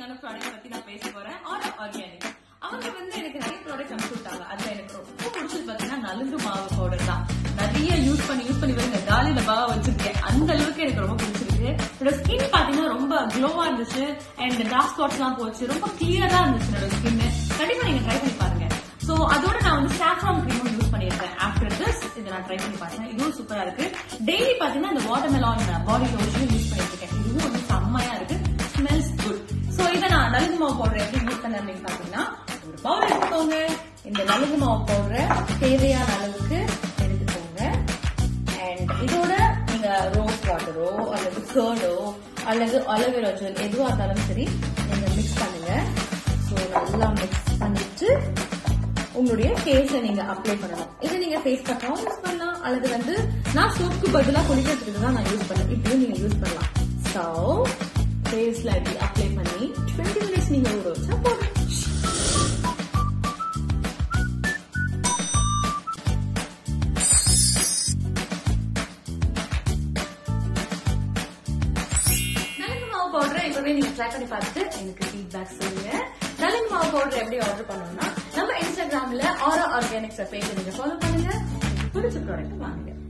இன்ட்ரெஸ்டிங்கான ப்ராடக்ட் பத்தி நான் பேச போறேன் ஆர் ஆர்கானிக் அவங்க வந்து எனக்கு நிறைய ப்ராடக்ட் அனுப்பிச்சு விட்டாங்க அதுல எனக்கு ரொம்ப பிடிச்சது பாத்தீங்கன்னா நலுங்கு மாவு பவுடர் தான் நிறைய யூஸ் பண்ணி யூஸ் பண்ணி வருங்க காலியில பாவா வச்சிருக்கேன் அந்த அளவுக்கு எனக்கு ரொம்ப பிடிச்சிருக்கு என்னோட ஸ்கின் பாத்தீங்கன்னா ரொம்ப க்ளோவா இருந்துச்சு அண்ட் டார்க் ஸ்பாட்ஸ் எல்லாம் போச்சு ரொம்ப கிளியரா இருந்துச்சு என்னோட ஸ்கின் கண்டிப்பா நீங்க ட்ரை பண்ணி பாருங்க சோ அதோட நான் வந்து சாஃப்ரான் கிரீமும் யூஸ் பண்ணியிருக்கேன் ஆஃப்டர் திஸ் இதை நான் ட்ரை பண்ணி பார்த்தேன் இதுவும் சூப்பரா இருக்கு டெய்லி பாத்தீங்கன்னா இந்த watermelon body lotion use பண்ணிட்டு இருக்கேன் இதுவும் வந்து செம்மையா இருக்கு ஸ்மெல்ஸ் குட் சோ இதை நான் நலுங்கு மாவு பவுடர் எப்படி யூஸ் பண்ண அப்படின்னு பாத்தீங்கன்னா ஒரு பவுல் எடுத்துக்கோங்க இந்த நலுங்கு மாவு பவுடரை தேவையான அளவுக்கு எடுத்துக்கோங்க அண்ட் இதோட நீங்க ரோஸ் வாட்டரோ அல்லது கேர்டோ அல்லது அலோவேரா ஜெல் எதுவா இருந்தாலும் சரி நீங்க மிக்ஸ் பண்ணுங்க ஸோ நல்லா மிக்ஸ் பண்ணிட்டு உங்களுடைய ஃபேஸ நீங்க அப்ளை பண்ணணும் இது நீங்க ஃபேஸ் பக்கம் யூஸ் பண்ணலாம் அல்லது வந்து நான் சோப்புக்கு பதிலாக குளிக்கிறதுக்கு தான் நான் யூஸ் பண்ணேன் இப்படியும் நீங்க யூஸ் பண்ணலாம் ஸோ ஃபேஸ்ல இப்படி அப்ளை பண்ணி டுவெண்ட்டி மினிட்ஸ் நீங்க ஊற வச்சா போதும் நலுங்கு மாவு பவுடர் இப்பவே நீங்க ட்ரை பண்ணி பார்த்துட்டு எனக்கு ஃபீட்பேக் சொல்லுங்க நலுங்கு மாவு பவுடர் எப்படி ஆர்டர் பண்ணணும்னா நம்ம இன்ஸ்டாகிராம்ல ஆரோ ஆர்கானிக்ஸ் பேஜ் நீங்க ஃபாலோ பண்ணுங்க உங்களுக்கு பிடிச்ச ப்ராடக்ட் வாங்குங்க